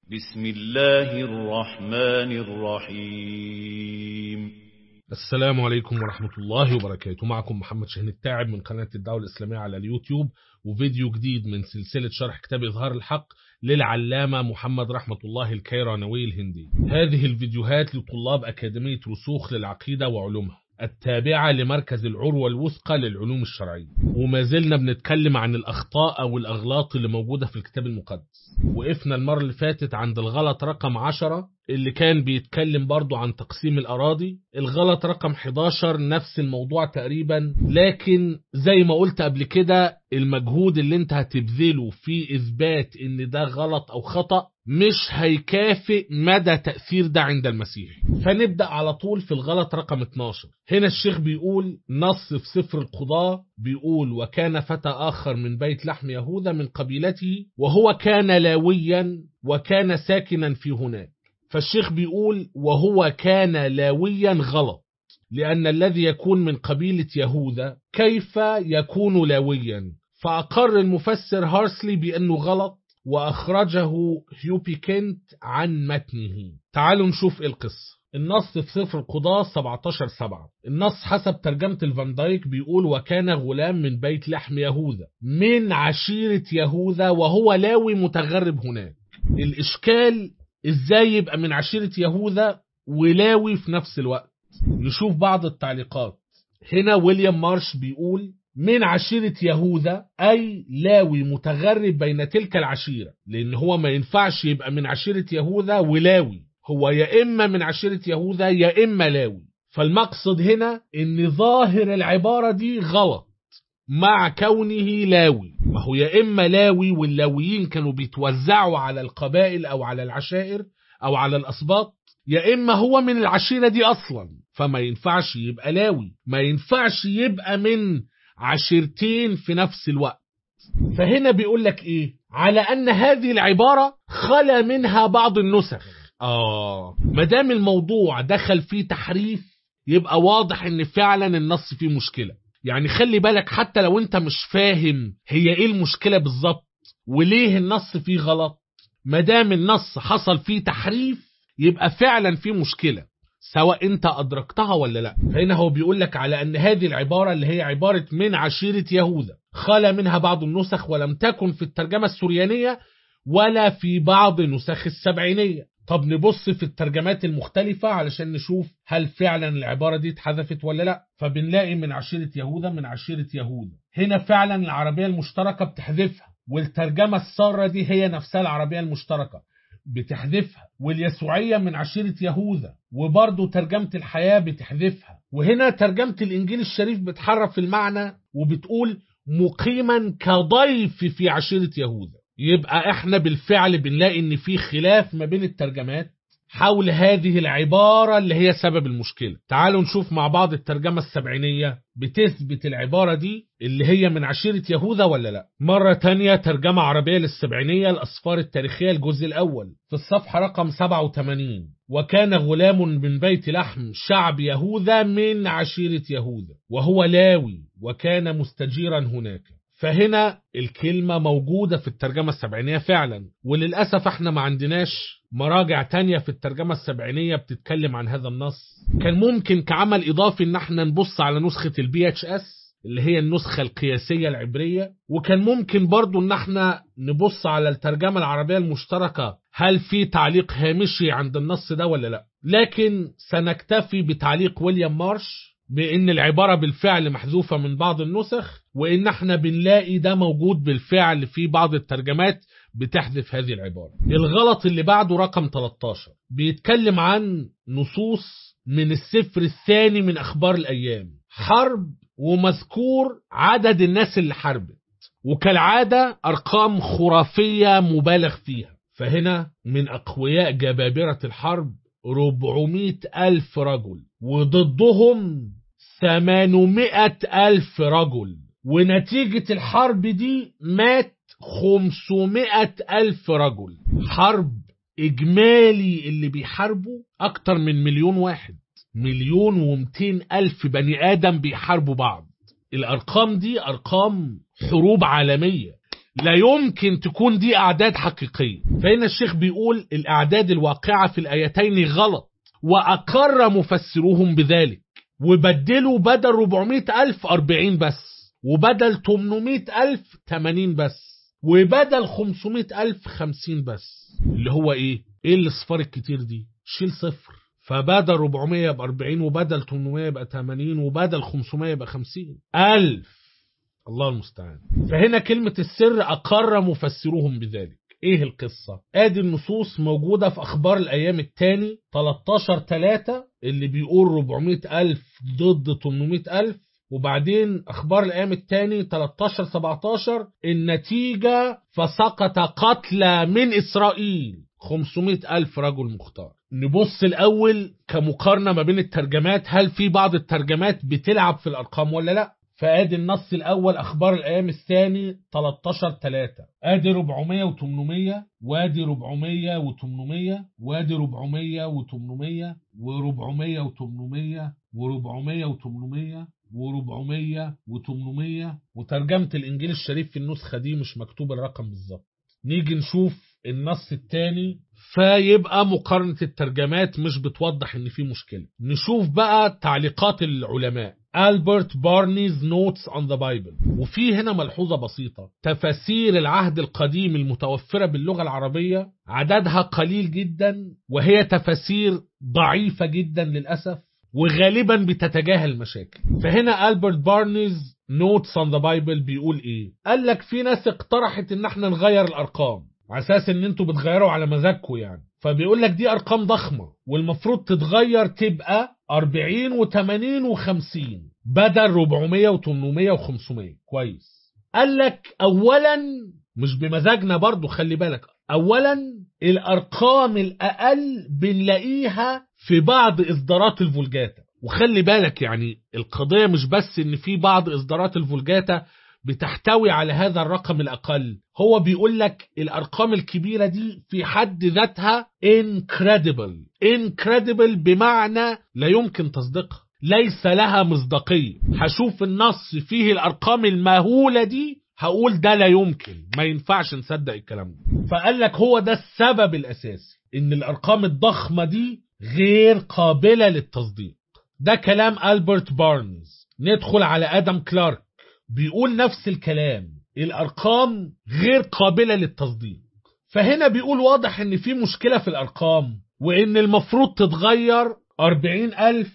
بسم الله الرحمن الرحيم السلام عليكم ورحمة الله وبركاته معكم محمد شاهين التاعب من قناة الدعوة الإسلامية على اليوتيوب وفيديو جديد من سلسلة شرح كتاب إظهار الحق للعلامة محمد رحمة الله الكيرانوي الهندي هذه الفيديوهات لطلاب أكاديمية رسوخ للعقيدة وعلومها التابعة لمركز العروة الوثقى للعلوم الشرعية وما زلنا بنتكلم عن الأخطاء أو الأغلاط اللي موجودة في الكتاب المقدس وقفنا المرة اللي فاتت عند الغلط رقم 10 اللي كان بيتكلم برضو عن تقسيم الأراضي الغلط رقم 11 نفس الموضوع تقريبا لكن زي ما قلت قبل كده المجهود اللي انت هتبذله في إثبات ان ده غلط أو خطأ مش هيكافئ مدى تأثير ده عند المسيح فنبدأ على طول في الغلط رقم 12 هنا الشيخ بيقول نص في سفر القضاء بيقول وكان فتى آخر من بيت لحم يهوذا من قبيلته وهو كان لاويا وكان ساكنا في هناك فالشيخ بيقول وهو كان لاويا غلط لأن الذي يكون من قبيلة يهوذا كيف يكون لاويا فأقر المفسر هارسلي بأنه غلط وأخرجه هيوبي كنت عن متنه تعالوا نشوف إيه القصة النص في سفر القضاء 17 سبعة النص حسب ترجمة الفان دايك بيقول وكان غلام من بيت لحم يهوذا من عشيرة يهوذا وهو لاوي متغرب هناك الإشكال إزاي يبقى من عشيرة يهوذا ولاوي في نفس الوقت نشوف بعض التعليقات هنا ويليام مارش بيقول من عشيرة يهوذا أي لاوي متغرب بين تلك العشيرة لأن هو ما ينفعش يبقى من عشيرة يهوذا ولاوي هو يا إما من عشيرة يهوذا يا إما لاوي فالمقصد هنا إن ظاهر العبارة دي غلط مع كونه لاوي ما هو يا إما لاوي واللاويين كانوا بيتوزعوا على القبائل أو على العشائر أو على الأسباط يا إما هو من العشيرة دي أصلا فما ينفعش يبقى لاوي ما ينفعش يبقى من عشيرتين في نفس الوقت فهنا بيقول لك ايه على ان هذه العبارة خلا منها بعض النسخ اه مدام الموضوع دخل فيه تحريف يبقى واضح ان فعلا النص فيه مشكلة يعني خلي بالك حتى لو انت مش فاهم هي ايه المشكلة بالظبط وليه النص فيه غلط مدام النص حصل فيه تحريف يبقى فعلا فيه مشكلة سواء انت ادركتها ولا لا هنا هو بيقول لك على ان هذه العبارة اللي هي عبارة من عشيرة يهوذا خلا منها بعض النسخ ولم تكن في الترجمة السريانية ولا في بعض نسخ السبعينية طب نبص في الترجمات المختلفة علشان نشوف هل فعلا العبارة دي اتحذفت ولا لا فبنلاقي من عشيرة يهوذا من عشيرة يهوذا هنا فعلا العربية المشتركة بتحذفها والترجمة السارة دي هي نفسها العربية المشتركة بتحذفها واليسوعية من عشيرة يهوذا وبرضه ترجمة الحياة بتحذفها وهنا ترجمة الإنجيل الشريف بتحرف المعنى وبتقول مقيما كضيف في عشيرة يهوذا يبقى احنا بالفعل بنلاقي ان في خلاف ما بين الترجمات حول هذه العبارة اللي هي سبب المشكلة تعالوا نشوف مع بعض الترجمة السبعينية بتثبت العبارة دي اللي هي من عشيرة يهوذا ولا لا مرة تانية ترجمة عربية للسبعينية الأسفار التاريخية الجزء الأول في الصفحة رقم 87 وكان غلام من بيت لحم شعب يهوذا من عشيرة يهوذا وهو لاوي وكان مستجيرا هناك فهنا الكلمة موجودة في الترجمة السبعينية فعلا وللأسف احنا ما عندناش مراجع تانية في الترجمة السبعينية بتتكلم عن هذا النص كان ممكن كعمل إضافي ان احنا نبص على نسخة البي اتش اس اللي هي النسخة القياسية العبرية وكان ممكن برضو ان احنا نبص على الترجمة العربية المشتركة هل في تعليق هامشي عند النص ده ولا لا لكن سنكتفي بتعليق ويليام مارش بان العبارة بالفعل محذوفة من بعض النسخ وان احنا بنلاقي ده موجود بالفعل في بعض الترجمات بتحذف هذه العبارة الغلط اللي بعده رقم 13 بيتكلم عن نصوص من السفر الثاني من اخبار الايام حرب ومذكور عدد الناس اللي حاربت وكالعادة ارقام خرافية مبالغ فيها فهنا من اقوياء جبابرة الحرب 400 ألف رجل وضدهم 800 ألف رجل ونتيجة الحرب دي مات 500 ألف رجل حرب إجمالي اللي بيحاربوا أكتر من مليون واحد مليون ومتين ألف بني آدم بيحاربوا بعض الأرقام دي أرقام حروب عالمية لا يمكن تكون دي أعداد حقيقية فهنا الشيخ بيقول الأعداد الواقعة في الآيتين غلط وأقر مفسروهم بذلك وبدلوا بدل 400 ألف 40 بس وبدل 800 ألف 80 بس وبدل 500 ألف 50 بس اللي هو إيه؟ إيه الأصفار الكتير دي؟ شيل صفر فبدل 400 يبقى 40 وبدل 800 يبقى 80 وبدل 500 يبقى 50 ألف الله المستعان فهنا كلمة السر أقر مفسروهم بذلك ايه القصة ادي النصوص موجودة في اخبار الايام التاني 13 3 اللي بيقول 400 الف ضد 800 الف وبعدين اخبار الايام التاني 13 17 النتيجة فسقط قتلى من اسرائيل 500 ألف رجل مختار نبص الأول كمقارنة ما بين الترجمات هل في بعض الترجمات بتلعب في الأرقام ولا لا فادي النص الاول اخبار الايام الثاني 13 3 ادي 400 و800 وادي 400 و800 وادي 400 و800 و400 و800 و400 و800 و400 و800 وترجمة الانجيل الشريف في النسخة دي مش مكتوب الرقم بالظبط نيجي نشوف النص الثاني فيبقى مقارنة الترجمات مش بتوضح ان في مشكلة نشوف بقى تعليقات العلماء ألبرت بارنيز نوتس on the Bible وفي هنا ملحوظة بسيطة تفاسير العهد القديم المتوفرة باللغة العربية عددها قليل جدا وهي تفاسير ضعيفة جدا للأسف وغالبا بتتجاهل المشاكل فهنا ألبرت بارنيز نوتس on the Bible بيقول ايه قال لك في ناس اقترحت ان احنا نغير الارقام على اساس ان انتوا بتغيروا على مزاجكم يعني فبيقول لك دي ارقام ضخمه والمفروض تتغير تبقى 40 و80 و50 بدل 400 و800 و500 كويس قال لك اولا مش بمزاجنا برضو خلي بالك اولا الارقام الاقل بنلاقيها في بعض اصدارات الفولجاتا وخلي بالك يعني القضيه مش بس ان في بعض اصدارات الفولجاتا بتحتوي على هذا الرقم الأقل هو بيقول لك الأرقام الكبيرة دي في حد ذاتها incredible incredible بمعنى لا يمكن تصديقها ليس لها مصداقية هشوف النص فيه الأرقام المهولة دي هقول ده لا يمكن ما ينفعش نصدق الكلام ده فقال لك هو ده السبب الأساسي إن الأرقام الضخمة دي غير قابلة للتصديق ده كلام ألبرت بارنز ندخل على آدم كلارك بيقول نفس الكلام الأرقام غير قابلة للتصديق فهنا بيقول واضح ان في مشكلة في الأرقام وان المفروض تتغير 40 ألف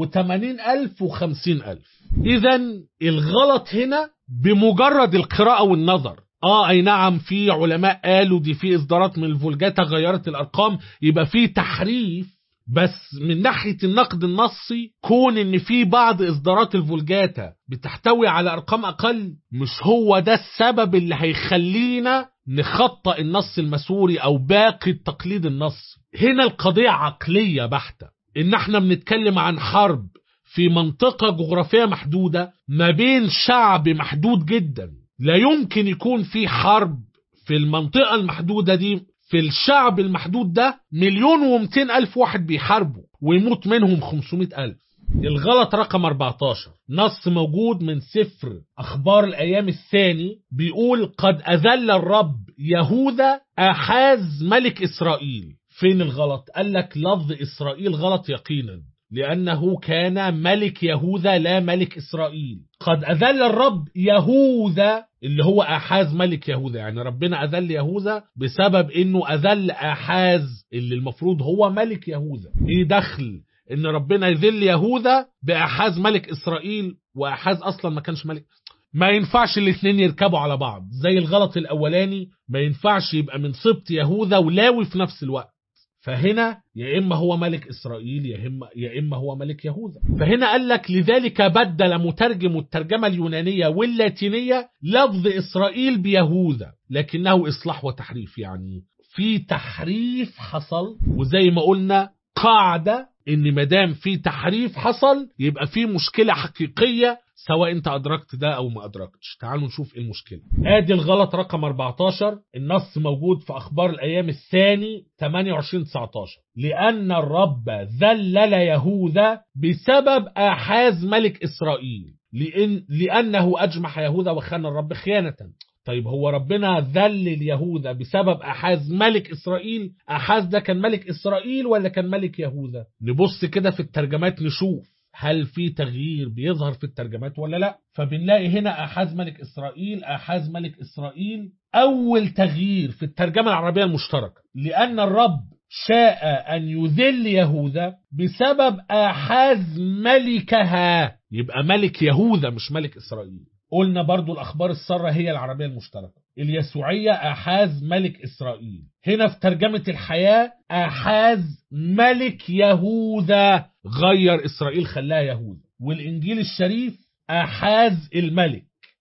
و80 ألف و50 ألف إذا الغلط هنا بمجرد القراءة والنظر اه اي نعم في علماء قالوا دي في اصدارات من الفولجاتا غيرت الارقام يبقى في تحريف بس من ناحية النقد النصي كون ان في بعض اصدارات الفولجاتا بتحتوي على ارقام اقل مش هو ده السبب اللي هيخلينا نخطأ النص المسوري او باقي التقليد النصي هنا القضية عقلية بحتة ان احنا بنتكلم عن حرب في منطقة جغرافية محدودة ما بين شعب محدود جدا لا يمكن يكون في حرب في المنطقة المحدودة دي في الشعب المحدود ده مليون ومتين ألف واحد بيحاربوا ويموت منهم خمسمائة ألف الغلط رقم 14 نص موجود من سفر أخبار الأيام الثاني بيقول قد أذل الرب يهوذا أحاز ملك إسرائيل فين الغلط قال لك لفظ إسرائيل غلط يقينا لأنه كان ملك يهوذا لا ملك إسرائيل قد أذل الرب يهوذا اللي هو أحاز ملك يهوذا يعني ربنا أذل يهوذا بسبب أنه أذل أحاز اللي المفروض هو ملك يهوذا إيه دخل ان ربنا يذل يهوذا باحاز ملك اسرائيل واحاز اصلا ما كانش ملك ما ينفعش الاثنين يركبوا على بعض زي الغلط الاولاني ما ينفعش يبقى من سبط يهوذا ولاوي في نفس الوقت فهنا يا اما هو ملك اسرائيل يا اما يا اما هو ملك يهوذا فهنا قال لك لذلك بدل مترجم الترجمه اليونانيه واللاتينيه لفظ اسرائيل بيهوذا لكنه اصلاح وتحريف يعني في تحريف حصل وزي ما قلنا قاعده ان ما دام في تحريف حصل يبقى في مشكله حقيقيه سواء انت ادركت ده او ما ادركتش تعالوا نشوف ايه المشكله ادي الغلط رقم 14 النص موجود في اخبار الايام الثاني 28 19 لان الرب ذلل يهوذا بسبب احاز ملك اسرائيل لأن لانه اجمح يهوذا وخان الرب خيانه طيب هو ربنا ذل اليهوذا بسبب أحاز ملك إسرائيل أحاز ده كان ملك إسرائيل ولا كان ملك يهوذا نبص كده في الترجمات نشوف هل في تغيير بيظهر في الترجمات ولا لا فبنلاقي هنا أحاز ملك إسرائيل أحاز ملك إسرائيل أول تغيير في الترجمة العربية المشتركة لأن الرب شاء أن يذل يهوذا بسبب آحاز ملكها يبقى ملك يهوذا مش ملك إسرائيل قلنا برضو الأخبار السارة هي العربية المشتركة اليسوعية آحاز ملك إسرائيل هنا في ترجمة الحياة آحاز ملك يهوذا غير إسرائيل خلاها يهوذا والإنجيل الشريف آحاز الملك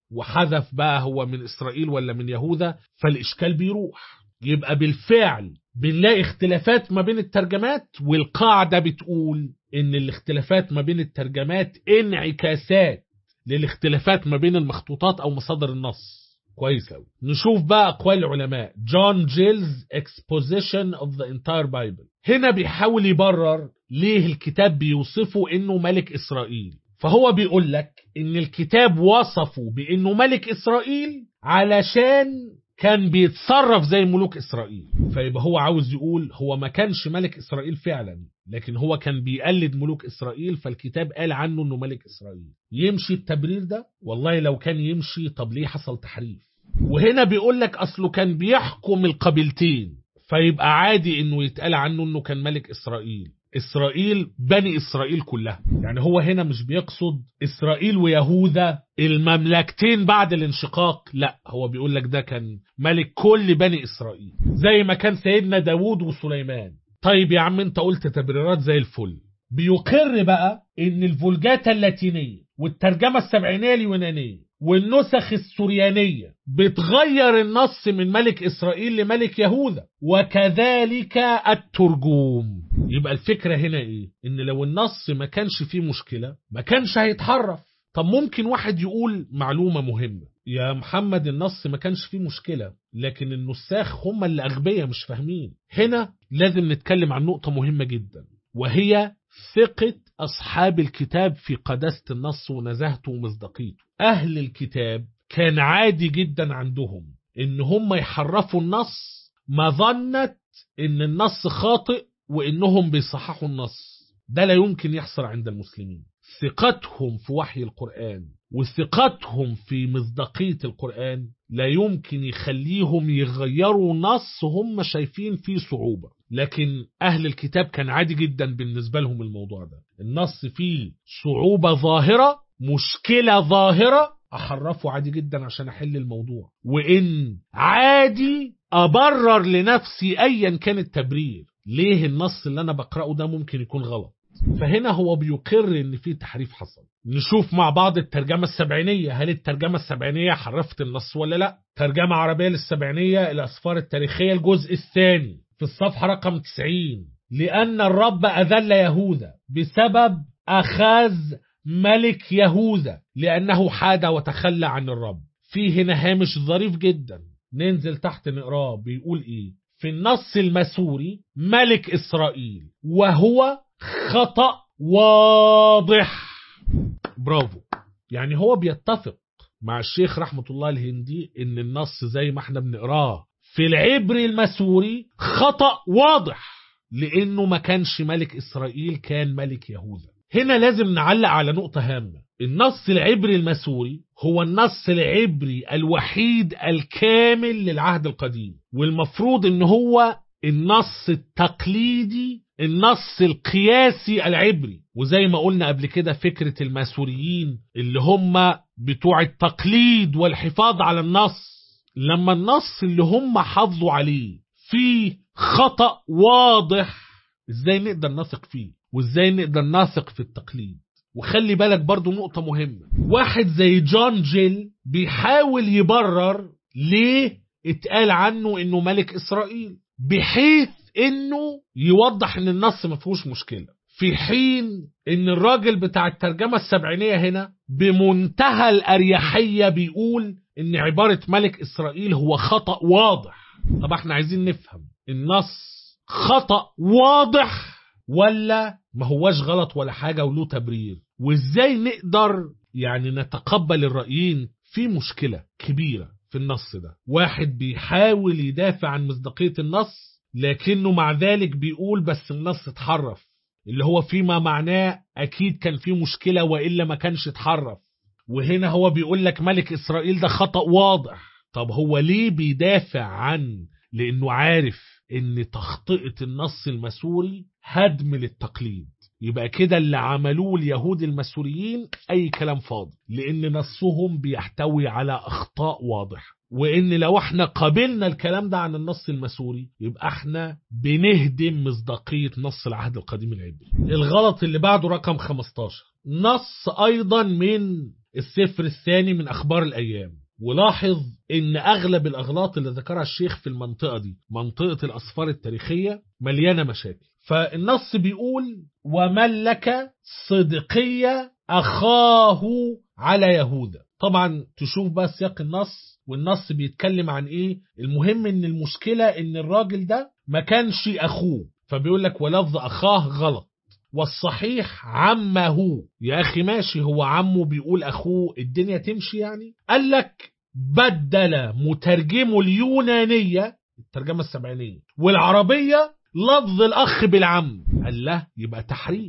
وحذف بقى هو من إسرائيل ولا من يهوذا فالإشكال بيروح يبقى بالفعل بنلاقي اختلافات ما بين الترجمات والقاعدة بتقول إن الاختلافات ما بين الترجمات انعكاسات للاختلافات ما بين المخطوطات أو مصادر النص كويس أوي نشوف بقى أقوال العلماء جون جيلز exposition of the entire Bible هنا بيحاول يبرر ليه الكتاب بيوصفه إنه ملك إسرائيل فهو بيقول لك إن الكتاب وصفه بإنه ملك إسرائيل علشان كان بيتصرف زي ملوك إسرائيل فيبقى هو عاوز يقول هو ما كانش ملك إسرائيل فعلا لكن هو كان بيقلد ملوك إسرائيل فالكتاب قال عنه إنه ملك إسرائيل يمشي التبرير ده والله لو كان يمشي طب ليه حصل تحريف وهنا بيقول لك أصله كان بيحكم القبيلتين فيبقى عادي إنه يتقال عنه إنه كان ملك إسرائيل إسرائيل بني إسرائيل كلها يعني هو هنا مش بيقصد إسرائيل ويهوذا المملكتين بعد الانشقاق لا هو بيقول لك ده كان ملك كل بني إسرائيل زي ما كان سيدنا داوود وسليمان طيب يا عم انت قلت تبريرات زي الفل بيقر بقى ان الفولجاتا اللاتينية والترجمة السبعينية اليونانية والنسخ السريانية بتغير النص من ملك إسرائيل لملك يهوذا وكذلك الترجوم يبقى الفكرة هنا إيه؟ إن لو النص ما كانش فيه مشكلة ما كانش هيتحرف طب ممكن واحد يقول معلومة مهمة يا محمد النص ما كانش فيه مشكلة لكن النساخ هم اللي أغبياء مش فاهمين هنا لازم نتكلم عن نقطة مهمة جدا وهي ثقة أصحاب الكتاب في قداسة النص ونزاهته ومصداقيته أهل الكتاب كان عادي جدا عندهم إن هم يحرفوا النص مظنة إن النص خاطئ وإنهم بيصححوا النص ده لا يمكن يحصل عند المسلمين ثقتهم في وحي القرآن وثقتهم في مصداقية القرآن لا يمكن يخليهم يغيروا نص هم شايفين فيه صعوبة لكن أهل الكتاب كان عادي جدا بالنسبة لهم الموضوع ده النص فيه صعوبة ظاهرة مشكلة ظاهرة أحرفه عادي جدا عشان أحل الموضوع وإن عادي أبرر لنفسي أيا كان التبرير ليه النص اللي أنا بقرأه ده ممكن يكون غلط فهنا هو بيقر ان في تحريف حصل نشوف مع بعض الترجمة السبعينية هل الترجمة السبعينية حرفت النص ولا لا ترجمة عربية للسبعينية الأسفار التاريخية الجزء الثاني في الصفحة رقم 90 لأن الرب أذل يهوذا بسبب أخاذ ملك يهوذا لأنه حاد وتخلى عن الرب في هنا هامش ظريف جدا ننزل تحت نقراه بيقول ايه في النص المسوري ملك إسرائيل وهو خطأ واضح برافو يعني هو بيتفق مع الشيخ رحمة الله الهندي ان النص زي ما احنا بنقراه في العبري المسوري خطأ واضح لانه ما كانش ملك اسرائيل كان ملك يهوذا هنا لازم نعلق على نقطة هامة النص العبري المسوري هو النص العبري الوحيد الكامل للعهد القديم والمفروض ان هو النص التقليدي النص القياسي العبري وزي ما قلنا قبل كده فكرة الماسوريين اللي هم بتوع التقليد والحفاظ على النص لما النص اللي هم حافظوا عليه فيه خطأ واضح ازاي نقدر نثق فيه وازاي نقدر نثق في التقليد وخلي بالك برضو نقطة مهمة واحد زي جون جيل بيحاول يبرر ليه اتقال عنه انه ملك اسرائيل بحيث انه يوضح ان النص ما فيهوش مشكله في حين ان الراجل بتاع الترجمه السبعينيه هنا بمنتهى الاريحيه بيقول ان عباره ملك اسرائيل هو خطا واضح طب احنا عايزين نفهم النص خطا واضح ولا ما هواش غلط ولا حاجه وله تبرير وازاي نقدر يعني نتقبل الرايين في مشكله كبيره في النص ده واحد بيحاول يدافع عن مصداقية النص لكنه مع ذلك بيقول بس النص اتحرف اللي هو فيما معناه أكيد كان فيه مشكلة وإلا ما كانش اتحرف وهنا هو بيقول لك ملك إسرائيل ده خطأ واضح طب هو ليه بيدافع عن لأنه عارف إن تخطئة النص المسوري هدم للتقليد يبقى كده اللي عملوه اليهود المسوريين أي كلام فاضي لأن نصهم بيحتوي على أخطاء واضحة وإن لو احنا قابلنا الكلام ده عن النص المسوري يبقى احنا بنهدم مصداقية نص العهد القديم العبري الغلط اللي بعده رقم 15 نص أيضا من السفر الثاني من أخبار الأيام ولاحظ ان اغلب الاغلاط اللي ذكرها الشيخ في المنطقه دي منطقه الاسفار التاريخيه مليانه مشاكل فالنص بيقول وملك صدقية أخاه على يهوذا طبعا تشوف بقى سياق النص والنص بيتكلم عن ايه المهم ان المشكلة ان الراجل ده ما كانش اخوه فبيقول لك ولفظ اخاه غلط والصحيح عمه يا اخي ماشي هو عمه بيقول اخوه الدنيا تمشي يعني قال لك بدل مترجمه اليونانية الترجمة السبعينية والعربية لفظ الأخ بالعم قال له يبقى تحريف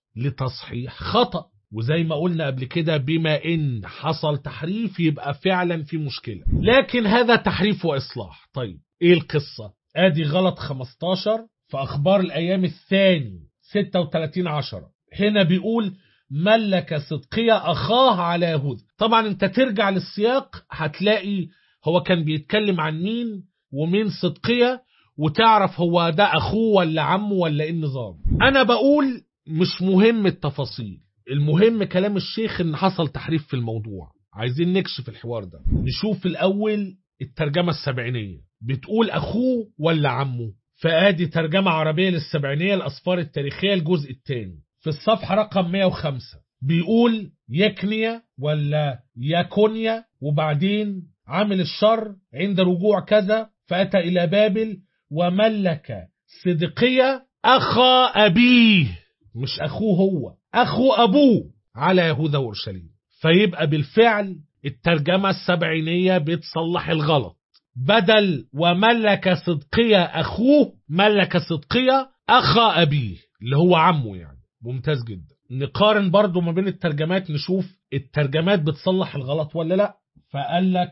لتصحيح خطأ وزي ما قلنا قبل كده بما إن حصل تحريف يبقى فعلا في مشكلة لكن هذا تحريف وإصلاح طيب إيه القصة آدي غلط 15 في أخبار الأيام الثاني 36 عشرة هنا بيقول ملك صدقية أخاه على يهود طبعا انت ترجع للسياق هتلاقي هو كان بيتكلم عن مين ومين صدقية وتعرف هو ده أخوه ولا عمه ولا إيه النظام أنا بقول مش مهم التفاصيل المهم كلام الشيخ إن حصل تحريف في الموضوع عايزين نكشف الحوار ده نشوف الأول الترجمة السبعينية بتقول أخوه ولا عمه فآدي ترجمة عربية للسبعينية الأسفار التاريخية الجزء الثاني في الصفحة رقم 105 بيقول يكنيا ولا يكونيا وبعدين عامل الشر عند رجوع كذا فأتى إلى بابل وملك صدقية أخا أبيه مش أخوه هو أخو أبوه على يهوذا وأورشليم فيبقى بالفعل الترجمة السبعينية بتصلح الغلط بدل وملك صدقية أخوه ملك صدقية أخا أبيه اللي هو عمه يعني ممتاز جدا نقارن برضو ما بين الترجمات نشوف الترجمات بتصلح الغلط ولا لا فقال لك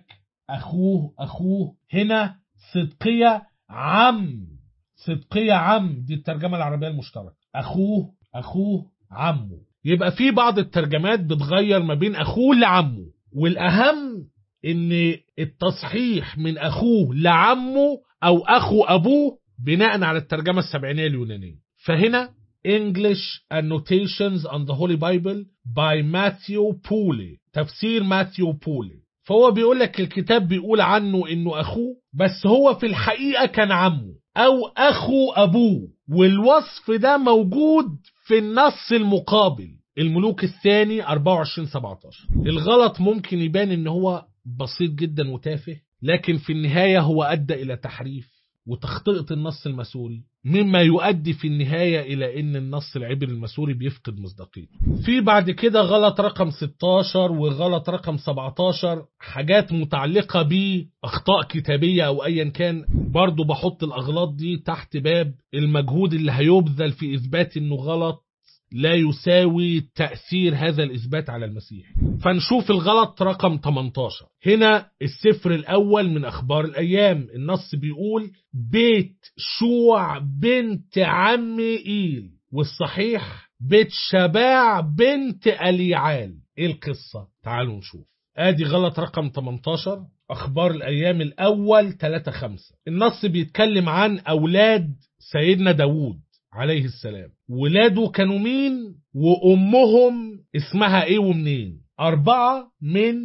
أخوه أخوه هنا صدقية عم صدقية عم دي الترجمة العربية المشتركة أخوه أخوه عمه يبقى في بعض الترجمات بتغير ما بين أخوه لعمه والأهم ان التصحيح من اخوه لعمه او اخو ابوه بناء على الترجمة السبعينية اليونانية فهنا English Annotations on the Holy Bible by Matthew Pooley تفسير ماثيو بولي فهو بيقول لك الكتاب بيقول عنه انه اخوه بس هو في الحقيقة كان عمه او اخو ابوه والوصف ده موجود في النص المقابل الملوك الثاني 24 17 الغلط ممكن يبان ان هو بسيط جدا وتافه لكن في النهاية هو أدى إلى تحريف وتخطئة النص المسوري مما يؤدي في النهاية إلى أن النص العبري المسوري بيفقد مصداقيته في بعد كده غلط رقم 16 وغلط رقم 17 حاجات متعلقة بأخطاء كتابية أو أيا كان برضو بحط الأغلاط دي تحت باب المجهود اللي هيبذل في إثبات أنه غلط لا يساوي تأثير هذا الإثبات على المسيح فنشوف الغلط رقم 18 هنا السفر الأول من أخبار الأيام النص بيقول بيت شوع بنت عم إيل والصحيح بيت شباع بنت أليعال إيه القصة تعالوا نشوف آدي غلط رقم 18 أخبار الأيام الأول 3 5 النص بيتكلم عن أولاد سيدنا داوود عليه السلام ولاده كانوا مين وأمهم اسمها ايه ومنين أربعة من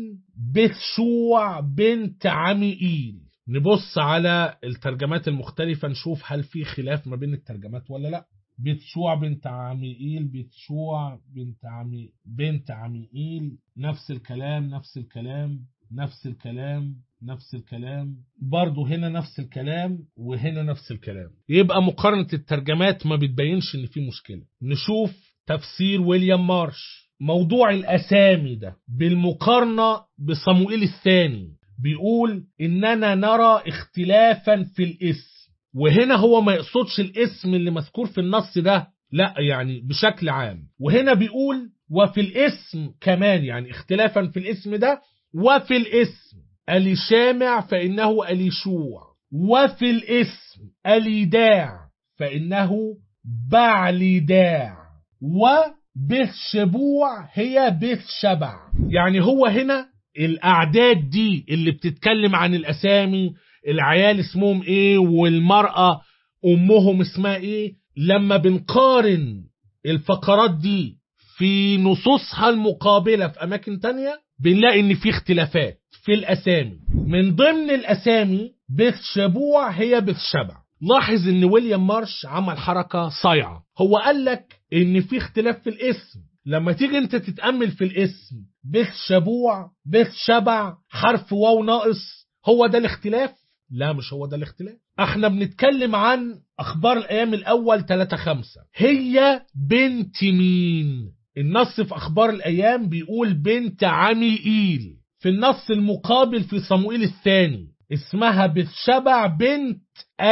بثشوع بنت عميئيل نبص على الترجمات المختلفة نشوف هل في خلاف ما بين الترجمات ولا لا بتشوع بنت عميئيل بتشوع بنت عمي بنت عميئيل نفس الكلام نفس الكلام نفس الكلام نفس الكلام برضو هنا نفس الكلام وهنا نفس الكلام يبقى مقارنة الترجمات ما بتبينش ان في مشكلة نشوف تفسير ويليام مارش موضوع الأسامي ده بالمقارنة بصموئيل الثاني بيقول إننا نرى اختلافا في الاسم وهنا هو ما يقصدش الاسم اللي مذكور في النص ده لا يعني بشكل عام وهنا بيقول وفي الاسم كمان يعني اختلافا في الاسم ده وفي الاسم أليشامع فإنه أليشوع وفي الاسم أليداع فإنه بعليداع وبث شبوع هي بث شبع يعني هو هنا الأعداد دي اللي بتتكلم عن الأسامي العيال اسمهم ايه والمرأة أمهم اسمها ايه لما بنقارن الفقرات دي في نصوصها المقابلة في أماكن تانية بنلاقي إن في اختلافات في الأسامي من ضمن الأسامي بث شبوع هي بث شبع لاحظ إن ويليام مارش عمل حركة صايعة هو قال لك إن في اختلاف في الاسم لما تيجي انت تتأمل في الاسم بث شبوع بث شبع حرف واو ناقص هو ده الاختلاف لا مش هو ده الاختلاف احنا بنتكلم عن اخبار الايام الاول 3 5 هي بنت مين النص في اخبار الايام بيقول بنت عميئيل في النص المقابل في صموئيل الثاني اسمها بثشبع بنت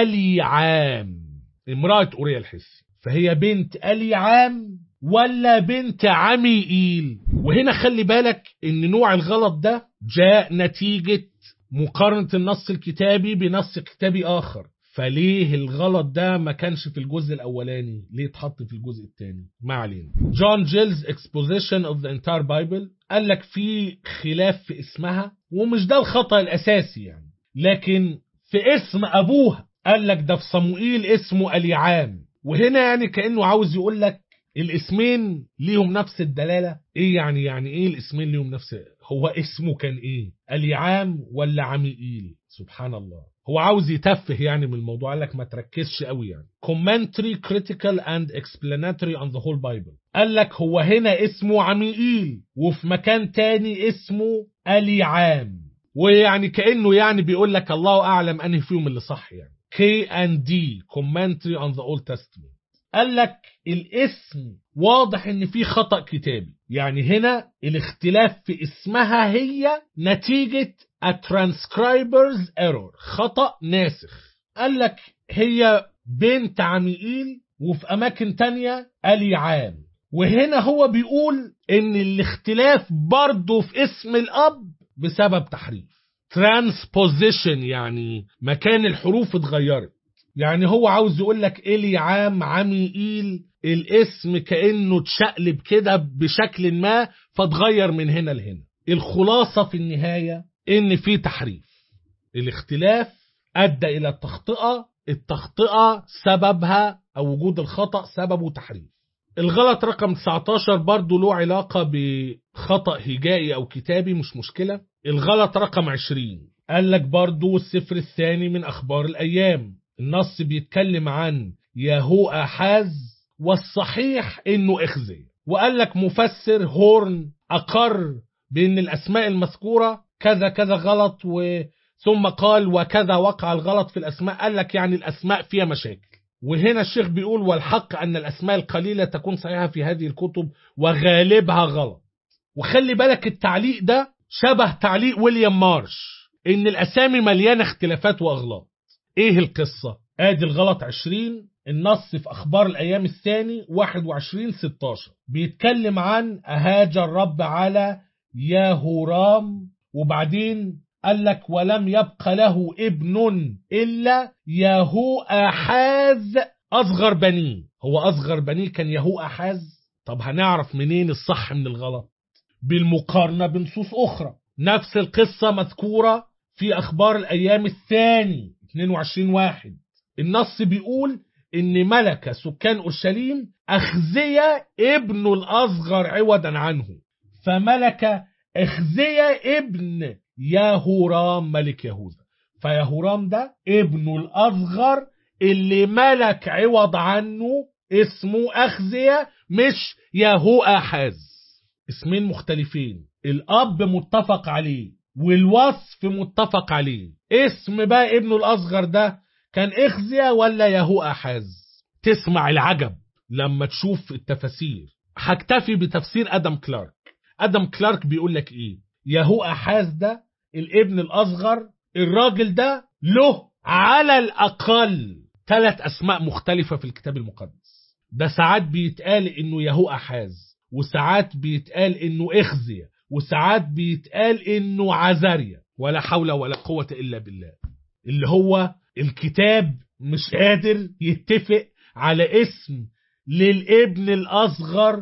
اليعام امرأة اوريا الحسي فهي بنت اليعام ولا بنت عميئيل وهنا خلي بالك ان نوع الغلط ده جاء نتيجة مقارنة النص الكتابي بنص كتابي آخر فليه الغلط ده ما كانش في الجزء الأولاني ليه اتحط في الجزء الثاني ما علينا جون جيلز exposition of the entire Bible قال لك في خلاف في اسمها ومش ده الخطأ الأساسي يعني لكن في اسم أبوها قال لك ده في صموئيل اسمه اليعام وهنا يعني كأنه عاوز يقول لك الاسمين ليهم نفس الدلالة ايه يعني يعني ايه الاسمين ليهم نفس هو اسمه كان ايه اليعام ولا عميئيل سبحان الله هو عاوز يتفه يعني من الموضوع قال لك ما تركزش قوي يعني commentary critical and explanatory on the whole bible قال لك هو هنا اسمه عميئيل وفي مكان تاني اسمه اليعام ويعني كأنه يعني بيقول لك الله أعلم أنهي فيهم اللي صح يعني K and D commentary on the Old Testament قال لك الاسم واضح ان في خطأ كتابي يعني هنا الاختلاف في اسمها هي نتيجة a transcriber's error خطأ ناسخ قال لك هي بنت عميئيل وفي أماكن تانية اليعام وهنا هو بيقول ان الاختلاف برضه في اسم الأب بسبب تحريف transposition يعني مكان الحروف اتغيرت يعني هو عاوز يقول لك إلي عام عميئيل الاسم كأنه اتشقلب كده بشكل ما فتغير من هنا لهنا الخلاصة في النهاية إن في تحريف الاختلاف أدى إلى التخطئة التخطئة سببها أو وجود الخطأ سببه تحريف الغلط رقم 19 برضو له علاقة بخطأ هجائي أو كتابي مش مشكلة الغلط رقم 20 قال لك برضو السفر الثاني من أخبار الأيام النص بيتكلم عن يهو أحاز والصحيح إنه إخزي وقال لك مفسر هورن أقر بأن الأسماء المذكورة كذا كذا غلط و ثم قال وكذا وقع الغلط في الأسماء قال لك يعني الأسماء فيها مشاكل وهنا الشيخ بيقول والحق أن الأسماء القليلة تكون صحيحة في هذه الكتب وغالبها غلط وخلي بالك التعليق ده شبه تعليق ويليام مارش إن الأسامي مليانة اختلافات وأغلاط إيه القصة؟ آدي الغلط 20 النص في أخبار الأيام الثاني 21 16 بيتكلم عن أهاج الرب على ياهورام وبعدين قال لك ولم يبق له ابن إلا يهو أحاز أصغر بنيه هو أصغر بنيه كان يهو أحاز طب هنعرف منين الصح من الغلط بالمقارنة بنصوص أخرى نفس القصة مذكورة في أخبار الأيام الثاني 22 واحد النص بيقول إن ملك سكان أورشليم أخزية ابن الأصغر عوضا عنه فملك أخزية ابن يهورام ملك يهوذا فيهورام ده ابنه الأصغر اللي ملك عوض عنه اسمه أخزية مش يهو أحاز اسمين مختلفين الأب متفق عليه والوصف متفق عليه اسم بقى ابنه الأصغر ده كان إخزية ولا يهو أحاز تسمع العجب لما تشوف التفاسير هكتفي بتفسير أدم كلارك أدم كلارك بيقول لك إيه يهو أحاز ده الابن الأصغر الراجل ده له على الأقل ثلاث أسماء مختلفة في الكتاب المقدس ده ساعات بيتقال إنه يهو أحاز وساعات بيتقال إنه إخزية وساعات بيتقال إنه عزاريا ولا حول ولا قوة إلا بالله اللي هو الكتاب مش قادر يتفق على اسم للابن الأصغر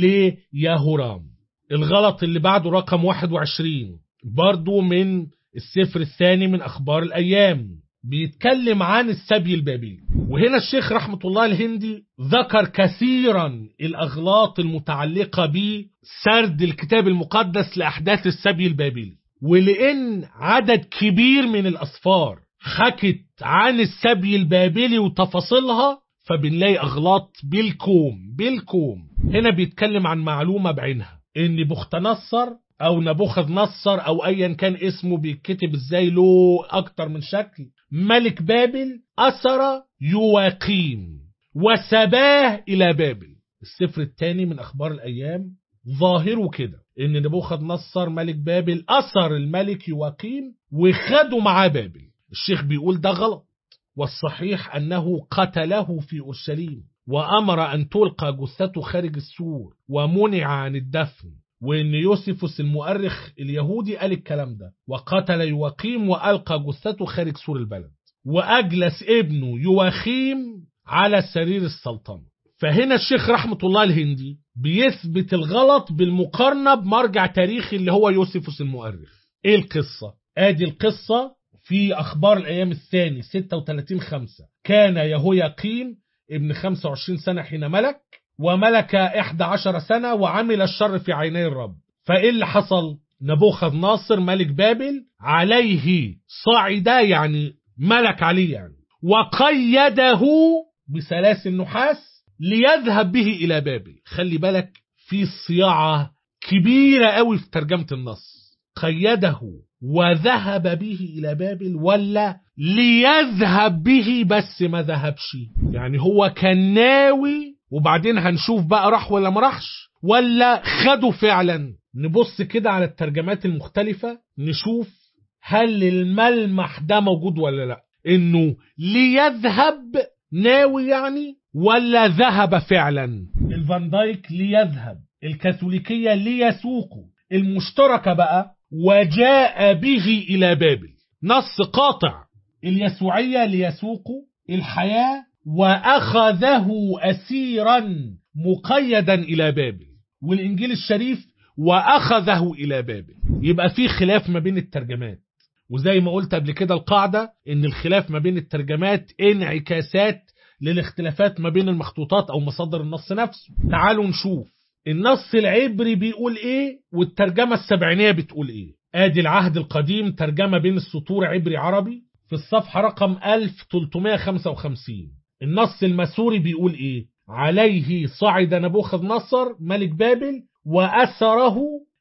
ليهورام الغلط اللي بعده رقم 21 برضو من السفر الثاني من أخبار الأيام بيتكلم عن السبي البابلي وهنا الشيخ رحمة الله الهندي ذكر كثيرا الأغلاط المتعلقة بسرد الكتاب المقدس لأحداث السبي البابلي ولأن عدد كبير من الأسفار حكت عن السبي البابلي وتفاصيلها فبنلاقي أغلاط بالكوم بالكوم هنا بيتكلم عن معلومة بعينها إن بختنصر أو نبوخذ نصر أو أيا كان اسمه بيتكتب إزاي له أكتر من شكل ملك بابل أسر يواقيم وسباه إلى بابل السفر الثاني من أخبار الأيام ظاهره كده إن نبوخذ نصر ملك بابل أسر الملك يواقيم وخده معاه بابل الشيخ بيقول ده غلط والصحيح أنه قتله في أورشليم وأمر أن تلقى جثته خارج السور ومنع عن الدفن وإن يوسفوس المؤرخ اليهودي قال الكلام ده وقتل يواقيم وألقى جثته خارج سور البلد وأجلس ابنه يواخيم على سرير السلطنة فهنا الشيخ رحمة الله الهندي بيثبت الغلط بالمقارنة بمرجع تاريخي اللي هو يوسفوس المؤرخ ايه القصة؟ ادي القصة في أخبار الأيام الثاني 36 خمسة كان يهوياقيم ابن 25 سنة حين ملك وملك 11 سنة وعمل الشر في عيني الرب فإيه اللي حصل؟ نبوخذ ناصر ملك بابل عليه صعد يعني ملك عليه يعني وقيده بسلاسل نحاس ليذهب به إلى بابل خلي بالك في صياعة كبيرة قوي في ترجمة النص قيده وذهب به إلى بابل ولا ليذهب به بس ما ذهبش يعني هو كان ناوي وبعدين هنشوف بقى راح ولا ما راحش ولا خده فعلا نبص كده على الترجمات المختلفة نشوف هل الملمح ده موجود ولا لا انه ليذهب ناوي يعني ولا ذهب فعلا الفان دايك ليذهب الكاثوليكية ليسوقه المشتركة بقى وجاء به إلى بابل نص قاطع اليسوعية ليسوقه الحياة وأخذه أسيرا مقيدا إلى بابل والإنجيل الشريف وأخذه إلى بابل يبقى في خلاف ما بين الترجمات وزي ما قلت قبل كده القاعدة إن الخلاف ما بين الترجمات انعكاسات للاختلافات ما بين المخطوطات أو مصادر النص نفسه تعالوا نشوف النص العبري بيقول إيه والترجمة السبعينية بتقول إيه آدي العهد القديم ترجمة بين السطور عبري عربي في الصفحة رقم 1355 النص المسوري بيقول إيه عليه صعد نبوخذ نصر ملك بابل وأسره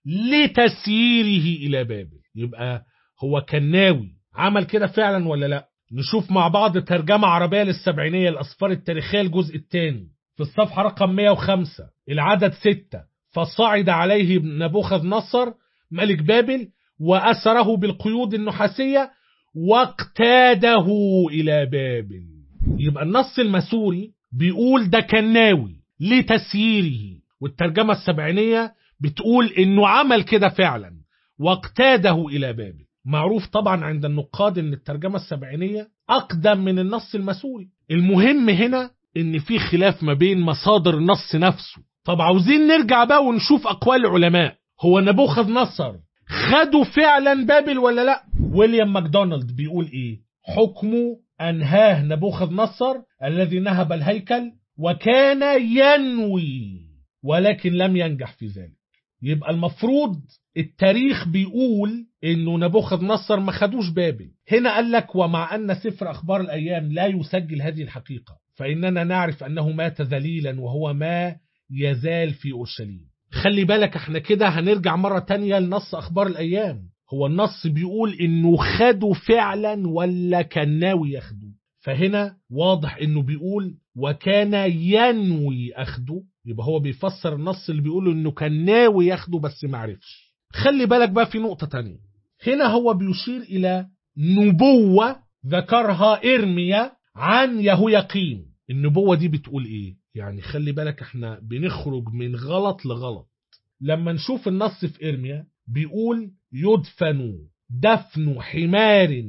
لتسييره إلى بابل يبقى هو كان ناوي عمل كده فعلا ولا لا نشوف مع بعض ترجمة عربية للسبعينية الأسفار التاريخية الجزء الثاني في الصفحة رقم 105 العدد 6 فصعد عليه نبوخذ نصر ملك بابل وأسره بالقيود النحاسية واقتاده إلى بابل يبقى النص المسوري بيقول ده كان ناوي لتسييره والترجمة السبعينية بتقول انه عمل كده فعلا واقتاده الى بابل معروف طبعا عند النقاد ان الترجمة السبعينية اقدم من النص المسوري المهم هنا ان في خلاف ما بين مصادر النص نفسه طب عاوزين نرجع بقى ونشوف اقوال العلماء هو نبوخذ نصر خدوا فعلا بابل ولا لا ويليام ماكدونالد بيقول ايه حكمه انهاه نبوخذ نصر الذي نهب الهيكل وكان ينوي ولكن لم ينجح في ذلك يبقى المفروض التاريخ بيقول انه نبوخذ نصر ما خدوش بابل هنا قال لك ومع ان سفر اخبار الايام لا يسجل هذه الحقيقه فاننا نعرف انه مات ذليلا وهو ما يزال في اورشليم خلي بالك احنا كده هنرجع مرة تانية لنص اخبار الايام هو النص بيقول انه خدوا فعلا ولا كان ناوي ياخدوه فهنا واضح انه بيقول وكان ينوي اخده يبقى هو بيفسر النص اللي بيقول انه كان ناوي ياخده بس ما عرفش خلي بالك بقى في نقطة تانية هنا هو بيشير إلى نبوة ذكرها إرميا عن يهويقيم النبوة دي بتقول إيه؟ يعني خلي بالك احنا بنخرج من غلط لغلط لما نشوف النص في إرميا بيقول يدفن دفن حمار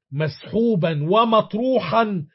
مسحوبا ومطروحا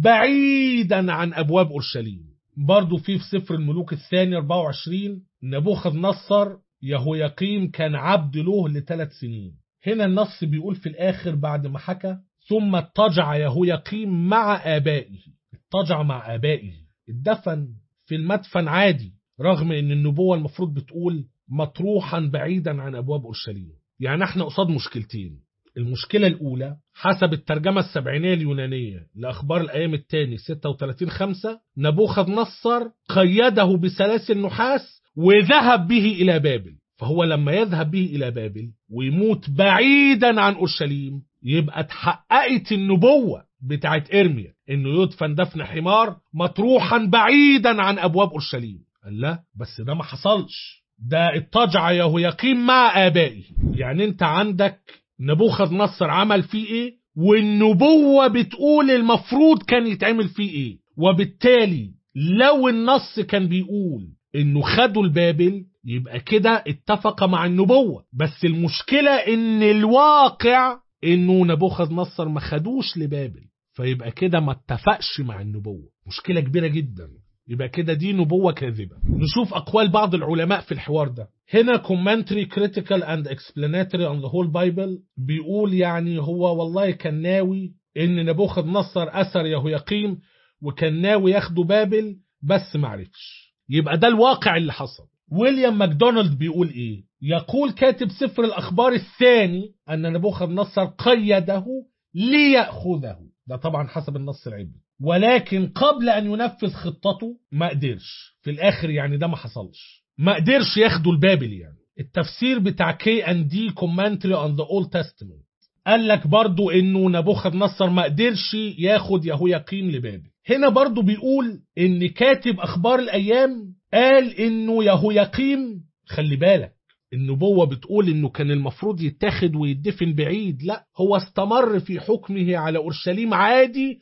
بعيدا عن أبواب أورشليم برضو في في سفر الملوك الثاني 24 نبوخذ نصر يهويقيم كان عبد له لثلاث سنين هنا النص بيقول في الآخر بعد ما حكى ثم اضطجع يهويقيم مع آبائه اضطجع مع آبائه اتدفن في المدفن عادي رغم ان النبوة المفروض بتقول مطروحا بعيدا عن أبواب أورشليم يعني احنا قصاد مشكلتين المشكلة الأولى حسب الترجمة السبعينية اليونانية لأخبار الأيام الثاني 36 5 نبوخذ نصر قيده بسلاسل نحاس وذهب به إلى بابل فهو لما يذهب به إلى بابل ويموت بعيدا عن أورشليم يبقى اتحققت النبوة بتاعت إرميا إنه يدفن دفن حمار مطروحا بعيدا عن أبواب أورشليم قال لا بس ده ما حصلش ده اضطجع يهويقيم مع آبائه يعني انت عندك نبوخذ نصر عمل فيه ايه والنبوة بتقول المفروض كان يتعمل فيه ايه وبالتالي لو النص كان بيقول انه خدوا البابل يبقى كده اتفق مع النبوة بس المشكلة ان الواقع انه نبوخذ نصر ما خدوش لبابل فيبقى كده ما اتفقش مع النبوة مشكلة كبيرة جدا يبقى كده دي نبوة كاذبة نشوف أقوال بعض العلماء في الحوار ده هنا commentary critical and explanatory on the whole Bible بيقول يعني هو والله كان ناوي ان نبوخذ نصر أثر يهويقيم وكان ناوي ياخدوا بابل بس معرفش يبقى ده الواقع اللي حصل ويليام ماكدونالد بيقول ايه يقول كاتب سفر الأخبار الثاني أن نبوخذ نصر قيده ليأخذه ده طبعا حسب النص العبري ولكن قبل أن ينفذ خطته ما قدرش في الآخر يعني ده ما حصلش ما قدرش ياخدوا البابل يعني التفسير بتاع كي ان دي كومنتري اون ذا اولد تestament قال لك برضو انه نبوخذ نصر ما قدرش ياخد يهويقيم لبابل هنا برضو بيقول ان كاتب اخبار الايام قال انه يهويقيم خلي بالك النبوة بتقول انه كان المفروض يتاخد ويدفن بعيد لا هو استمر في حكمه على اورشليم عادي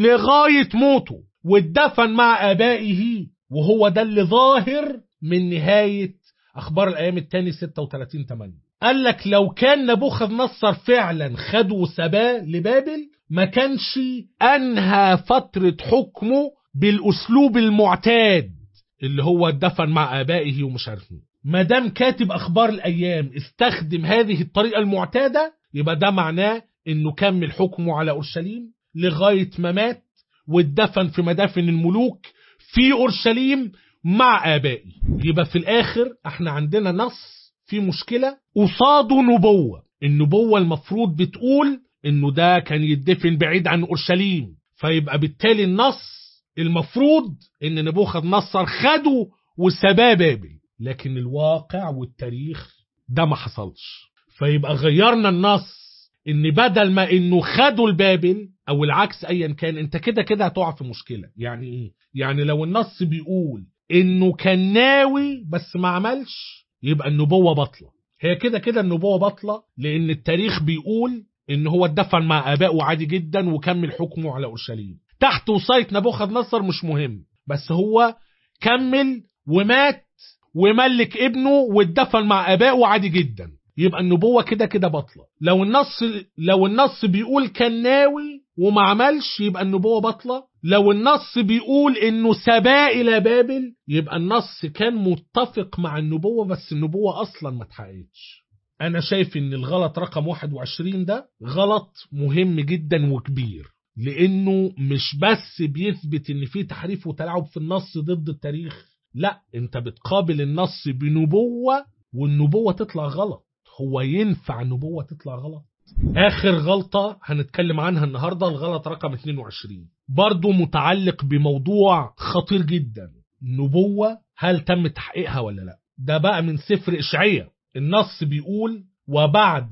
لغاية موته واتدفن مع ابائه وهو ده اللي ظاهر من نهاية اخبار الايام الثاني 36 8 قال لك لو كان نبوخذ نصر فعلا خده وسباه لبابل ما كانش انهى فترة حكمه بالاسلوب المعتاد اللي هو اتدفن مع ابائه ومش عارف مين ما دام كاتب اخبار الايام استخدم هذه الطريقه المعتاده يبقى ده معناه انه كمل حكمه على اورشليم لغايه ما مات واتدفن في مدافن الملوك في اورشليم مع ابائه يبقى في الاخر احنا عندنا نص في مشكله قصاده نبوه النبوه المفروض بتقول انه ده كان يدفن بعيد عن اورشليم فيبقى بالتالي النص المفروض ان نبوخذ نصر خده وسباه بابل لكن الواقع والتاريخ ده ما حصلش فيبقى غيرنا النص ان بدل ما انه خدوا البابل او العكس ايا كان انت كده كده هتقع في مشكله يعني ايه يعني لو النص بيقول انه كان ناوي بس ما عملش يبقى النبوه باطله هي كده كده النبوه باطله لان التاريخ بيقول ان هو اتدفن مع ابائه عادي جدا وكمل حكمه على اورشليم تحت وصايه نبوخذ نصر مش مهم بس هو كمل ومات وملك ابنه واتدفن مع ابائه عادي جدا يبقى النبوة كده كده باطلة لو النص لو النص بيقول كان ناوي وما عملش يبقى النبوة باطلة لو النص بيقول انه سباه الى بابل يبقى النص كان متفق مع النبوة بس النبوة اصلا ما اتحققتش انا شايف ان الغلط رقم 21 ده غلط مهم جدا وكبير لانه مش بس بيثبت ان في تحريف وتلاعب في النص ضد التاريخ لا انت بتقابل النص بنبوة والنبوة تطلع غلط هو ينفع النبوة تطلع غلط آخر غلطة هنتكلم عنها النهاردة الغلط رقم 22 برضو متعلق بموضوع خطير جدا نبوة هل تم تحقيقها ولا لا ده بقى من سفر إشعية النص بيقول وبعد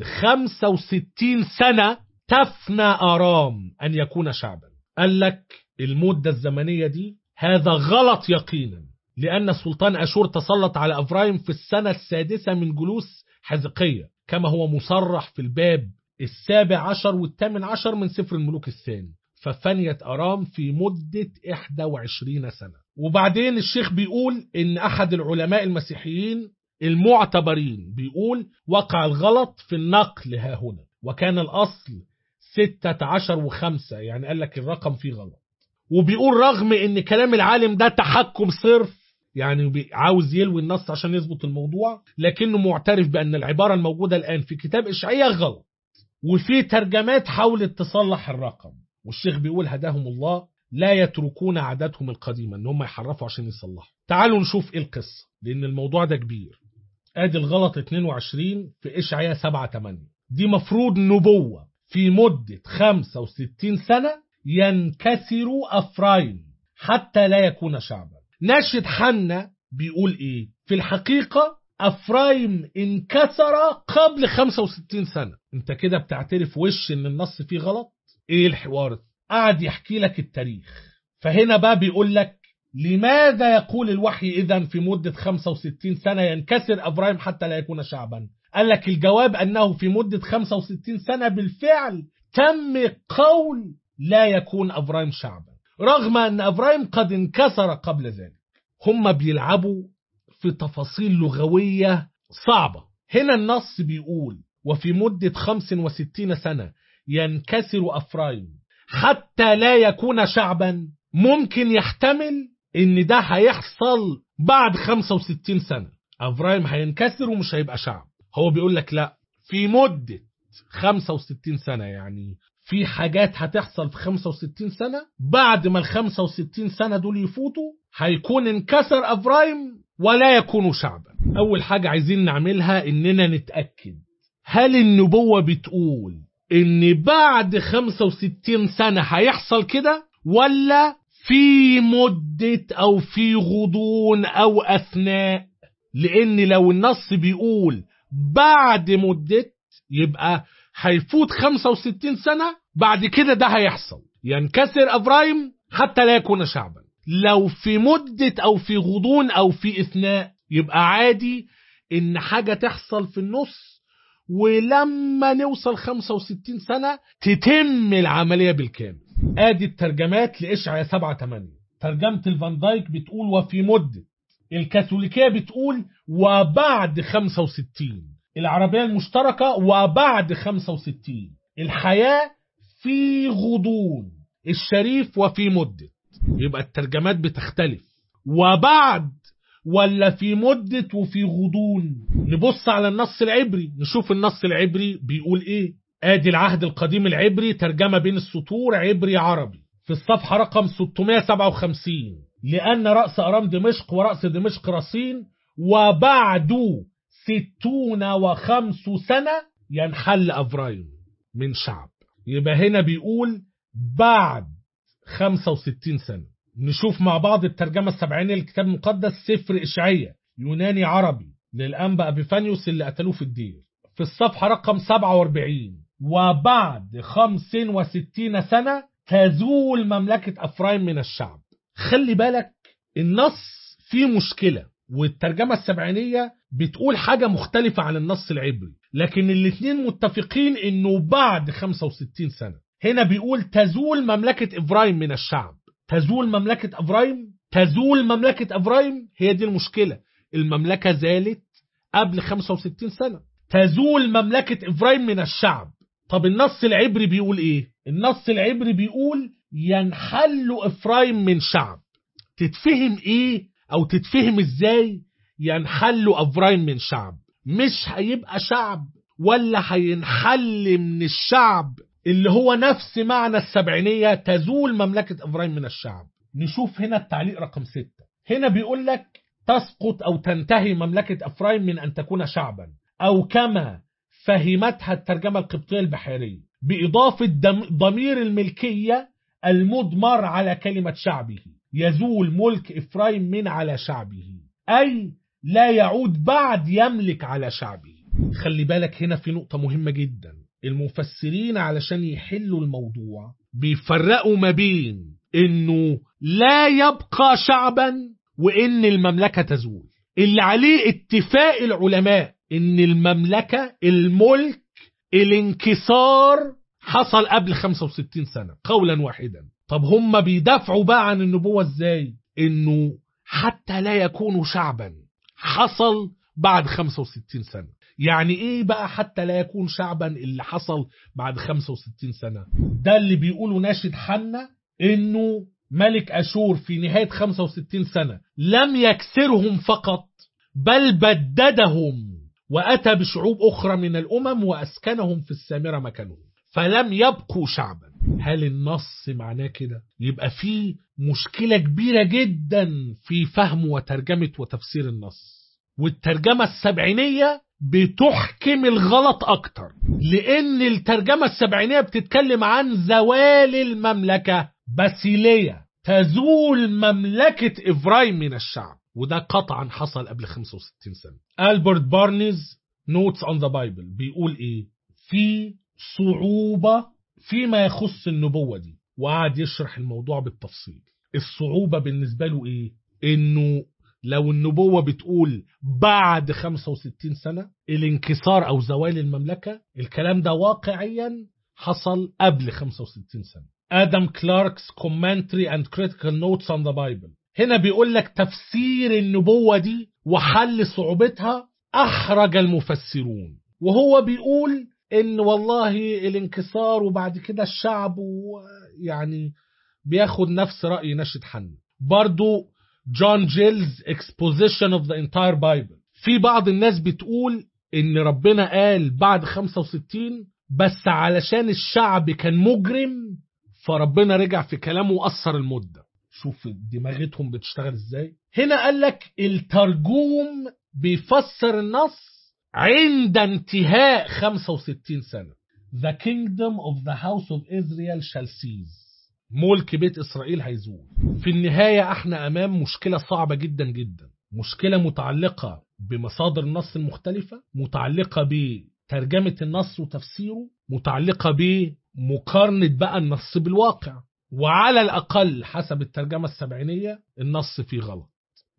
65 سنة تفنى آرام أن يكون شعبا قال لك المدة الزمنية دي هذا غلط يقينا لأن سلطان أشور تسلط على أفرايم في السنة السادسة من جلوس حزقية كما هو مصرح في الباب السابع عشر والثامن عشر من سفر الملوك الثاني ففنيت أرام في مدة 21 سنة وبعدين الشيخ بيقول إن أحد العلماء المسيحيين المعتبرين بيقول وقع الغلط في النقل ها هنا وكان الأصل ستة عشر وخمسة يعني قال لك الرقم فيه غلط وبيقول رغم ان كلام العالم ده تحكم صرف يعني بي- عاوز يلوي النص عشان يظبط الموضوع لكنه معترف بان العبارة الموجودة الان في كتاب اشعياء غلط وفي ترجمات حاولت تصلح الرقم والشيخ بيقول هداهم الله لا يتركون عاداتهم القديمة ان هم يحرفوا عشان يصلحوا تعالوا نشوف ايه القصة لان الموضوع ده كبير ادي الغلط 22 في اشعياء 7 8 دي مفروض نبوة في مدة 65 سنة ينكسر افرايم حتى لا يكون شعبا ناشد حنا بيقول ايه في الحقيقة افرايم انكسر قبل 65 سنة انت كده بتعترف وش ان النص فيه غلط ايه الحوار قعد يحكي لك التاريخ فهنا بقى بيقول لك لماذا يقول الوحي إذا في مدة 65 سنة ينكسر أبراهيم حتى لا يكون شعبا قال لك الجواب أنه في مدة 65 سنة بالفعل تم قول لا يكون أبراهيم شعبا رغم أن أبراهيم قد انكسر قبل ذلك هم بيلعبوا في تفاصيل لغوية صعبة هنا النص بيقول وفي مدة 65 سنة ينكسر أفرايم حتى لا يكون شعبا ممكن يحتمل ان ده هيحصل بعد 65 سنة افرايم هينكسر ومش هيبقى شعب هو بيقول لك لا في مدة 65 سنة يعني في حاجات هتحصل في 65 سنة بعد ما ال 65 سنة دول يفوتوا هيكون انكسر افرايم ولا يكون شعبا اول حاجة عايزين نعملها اننا نتأكد هل النبوة بتقول ان بعد 65 سنة هيحصل كده ولا في مدة او في غضون او اثناء لان لو النص بيقول بعد مدة يبقى هيفوت 65 سنة بعد كده ده هيحصل ينكسر ابراهيم حتى لا يكون شعبا لو في مدة او في غضون او في اثناء يبقى عادي ان حاجة تحصل في النص ولما نوصل 65 سنة تتم العملية بالكامل ادي الترجمات لإشعياء 7 8 ترجمة الفان دايك بتقول وفي مدة الكاثوليكية بتقول وبعد 65 العربية المشتركة وبعد 65 الحياة في غضون الشريف وفي مدة يبقى الترجمات بتختلف وبعد ولا في مدة وفي غضون نبص على النص العبري نشوف النص العبري بيقول ايه ادي العهد القديم العبري ترجمة بين السطور عبري عربي في الصفحة رقم 657 لأن رأس أرام دمشق ورأس دمشق رصين وبعد ستون وخمس سنة ينحل أفرايم من شعب يبقى هنا بيقول بعد 65 سنة نشوف مع بعض الترجمة السبعينية للكتاب المقدس سفر إشعية يوناني عربي للأنبا أبيفانيوس اللي قتلوه في الدير في الصفحة رقم 47 وبعد 65 سنة تزول مملكة أفرايم من الشعب خلي بالك النص فيه مشكلة والترجمة السبعينية بتقول حاجة مختلفة عن النص العبري لكن الاتنين متفقين انه بعد 65 سنة هنا بيقول تزول مملكة إفرايم من الشعب تزول مملكة أفرايم تزول مملكة أفرايم هي دي المشكلة المملكة زالت قبل 65 سنة تزول مملكة إفرايم من الشعب طب النص العبري بيقول إيه النص العبري بيقول ينحل إفرايم من شعب تتفهم إيه أو تتفهم إزاي ينحل أفرايم من شعب مش هيبقى شعب ولا هينحل من الشعب اللي هو نفس معنى السبعينية تزول مملكة إفرايم من الشعب نشوف هنا التعليق رقم ستة هنا بيقول لك تسقط أو تنتهي مملكة إفرايم من أن تكون شعبا أو كما فهمتها الترجمة القبطية البحرية بإضافة دم- ضمير الملكية المضمر على كلمة شعبه يزول ملك إفرايم من على شعبه أي لا يعود بعد يملك على شعبه خلي بالك هنا في نقطة مهمة جدا المفسرين علشان يحلوا الموضوع بيفرقوا ما بين انه لا يبقى شعبا وان المملكة تزول اللي عليه اتفاق العلماء ان المملكة الملك الانكسار حصل قبل 65 سنة قولا واحدا طب هم بيدافعوا بقى عن النبوة ازاي انه حتى لا يكونوا شعبا حصل بعد 65 سنة يعني ايه بقى حتى لا يكون شعبا اللي حصل بعد 65 سنة ده اللي بيقوله ناشد حنا انه ملك اشور في نهاية 65 سنة لم يكسرهم فقط بل بددهم واتى بشعوب اخرى من الامم واسكنهم في السامرة مكانهم فلم يبقوا شعبا هل النص معناه كده يبقى في مشكلة كبيرة جدا في فهم وترجمة وتفسير النص والترجمة السبعينية بتحكم الغلط أكتر لأن الترجمة السبعينية بتتكلم عن زوال المملكة باسيلية تزول مملكة إفرايم من الشعب وده قطعا حصل قبل 65 سنة ألبرت بارنيز نوتس اون ذا بايبل بيقول إيه في صعوبة فيما يخص النبوة دي وقعد يشرح الموضوع بالتفصيل الصعوبة بالنسبة له إيه إنه لو النبوة بتقول بعد 65 سنة الانكسار أو زوال المملكة الكلام ده واقعيا حصل قبل 65 سنة آدم كلاركس Commentary and Critical Notes on the Bible هنا بيقول لك تفسير النبوة دي وحل صعوبتها أحرج المفسرون وهو بيقول إن والله الانكسار وبعد كده الشعب يعني بياخد نفس رأي نشد حن برضو جون جيلز exposition of the entire Bible في بعض الناس بتقول ان ربنا قال بعد 65 بس علشان الشعب كان مجرم فربنا رجع في كلامه وقصر المدة شوف دماغتهم بتشتغل ازاي هنا قال لك الترجوم بيفسر النص عند انتهاء 65 سنة The kingdom of the house of Israel shall cease ملك بيت إسرائيل هيزول في النهاية احنا أمام مشكلة صعبة جدا جدا مشكلة متعلقة بمصادر النص المختلفة متعلقة بترجمة النص وتفسيره متعلقة بمقارنة بقى النص بالواقع وعلى الأقل حسب الترجمة السبعينية النص فيه غلط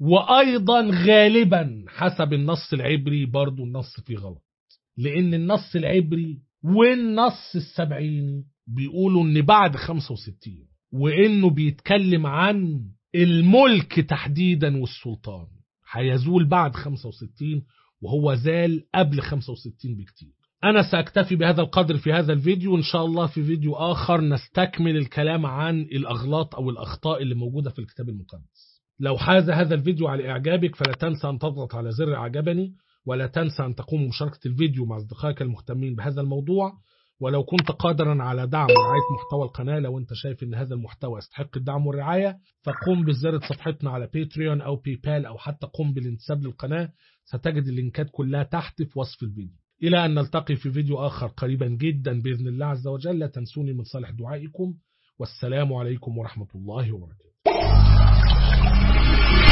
وأيضا غالبا حسب النص العبري برضو النص فيه غلط لأن النص العبري والنص السبعيني بيقولوا ان بعد 65 وانه بيتكلم عن الملك تحديدا والسلطان هيزول بعد 65 وهو زال قبل 65 بكتير انا ساكتفي بهذا القدر في هذا الفيديو ان شاء الله في فيديو اخر نستكمل الكلام عن الاغلاط او الاخطاء اللي موجودة في الكتاب المقدس لو حاز هذا الفيديو على اعجابك فلا تنسى ان تضغط على زر اعجبني ولا تنسى ان تقوم بمشاركة الفيديو مع اصدقائك المهتمين بهذا الموضوع ولو كنت قادرا على دعم ورعاية محتوى القناة لو انت شايف ان هذا المحتوى يستحق الدعم والرعاية فقم بزيارة صفحتنا على باتريون او باي بال او حتى قم بالانتساب للقناة ستجد اللينكات كلها تحت في وصف الفيديو إلى أن نلتقي في فيديو آخر قريبا جدا بإذن الله عز وجل لا تنسوني من صالح دعائكم والسلام عليكم ورحمة الله وبركاته